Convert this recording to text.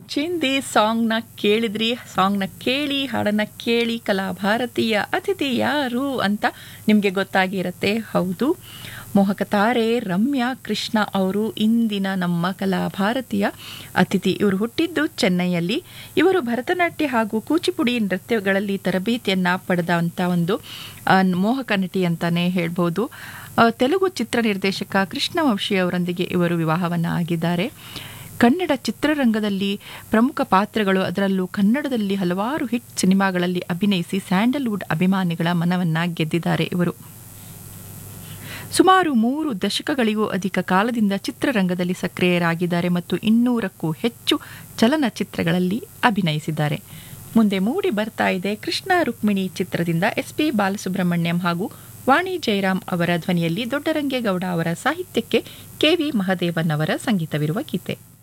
ಚಿಂದಿ ಸಾಂಗ್ನ ಕೇಳಿದ್ರಿ ಸಾಂಗ್ನ ಕೇಳಿ ಹಾಡನ್ನ ಕೇಳಿ ಕಲಾಭಾರತೀಯ ಅತಿಥಿ ಯಾರು ಅಂತ ನಿಮಗೆ ಗೊತ್ತಾಗಿರುತ್ತೆ ಹೌದು ಮೋಹಕ ತಾರೆ ರಮ್ಯಾ ಕೃಷ್ಣ ಅವರು ಇಂದಿನ ನಮ್ಮ ಕಲಾಭಾರತೀಯ ಅತಿಥಿ ಇವರು ಹುಟ್ಟಿದ್ದು ಚೆನ್ನೈಯಲ್ಲಿ ಇವರು ಭರತನಾಟ್ಯ ಹಾಗೂ ಕೂಚಿಪುಡಿ ನೃತ್ಯಗಳಲ್ಲಿ ತರಬೇತಿಯನ್ನ ಪಡೆದಂಥ ಒಂದು ಆ, ಮೋಹಕ ನಟಿ ಅಂತಾನೆ ಹೇಳ್ಬೋದು ಆ, ತೆಲುಗು ಚಿತ್ರ ನಿರ್ದೇಶಕ ಕೃಷ್ಣ ವಂಶಿ ಅವರೊಂದಿಗೆ ಇವರು ವಿವಾಹವನ್ನ ಆಗಿದ್ದಾರೆ ಕನ್ನಡ ಚಿತ್ರರಂಗದಲ್ಲಿ ಪ್ರಮುಖ ಪಾತ್ರಗಳು ಅದರಲ್ಲೂ ಕನ್ನಡದಲ್ಲಿ ಹಲವಾರು ಹಿಟ್ ಸಿನಿಮಾಗಳಲ್ಲಿ ಅಭಿನಯಿಸಿ ಸ್ಯಾಂಡಲ್ವುಡ್ ಅಭಿಮಾನಿಗಳ ಮನವನ್ನ ಗೆದ್ದಿದ್ದಾರೆ ಇವರು ಸುಮಾರು ಮೂರು ದಶಕಗಳಿಗೂ ಅಧಿಕ ಕಾಲದಿಂದ ಚಿತ್ರರಂಗದಲ್ಲಿ ಸಕ್ರಿಯರಾಗಿದ್ದಾರೆ ಮತ್ತು ಇನ್ನೂರಕ್ಕೂ ಹೆಚ್ಚು ಚಲನಚಿತ್ರಗಳಲ್ಲಿ ಅಭಿನಯಿಸಿದ್ದಾರೆ ಮುಂದೆ ಮೂಡಿ ಬರ್ತಾ ಇದೆ ಕೃಷ್ಣ ರುಕ್ಮಿಣಿ ಚಿತ್ರದಿಂದ ಎಸ್ ಪಿ ಬಾಲಸುಬ್ರಹ್ಮಣ್ಯಂ ಹಾಗೂ ವಾಣಿ ಜಯರಾಮ್ ಅವರ ಧ್ವನಿಯಲ್ಲಿ ದೊಡ್ಡರಂಗೇಗೌಡ ಅವರ ಸಾಹಿತ್ಯಕ್ಕೆ ಕೆವಿ ಮಹದೇವನ್ ಅವರ ಸಂಗೀತವಿರುವ ಗೀತೆ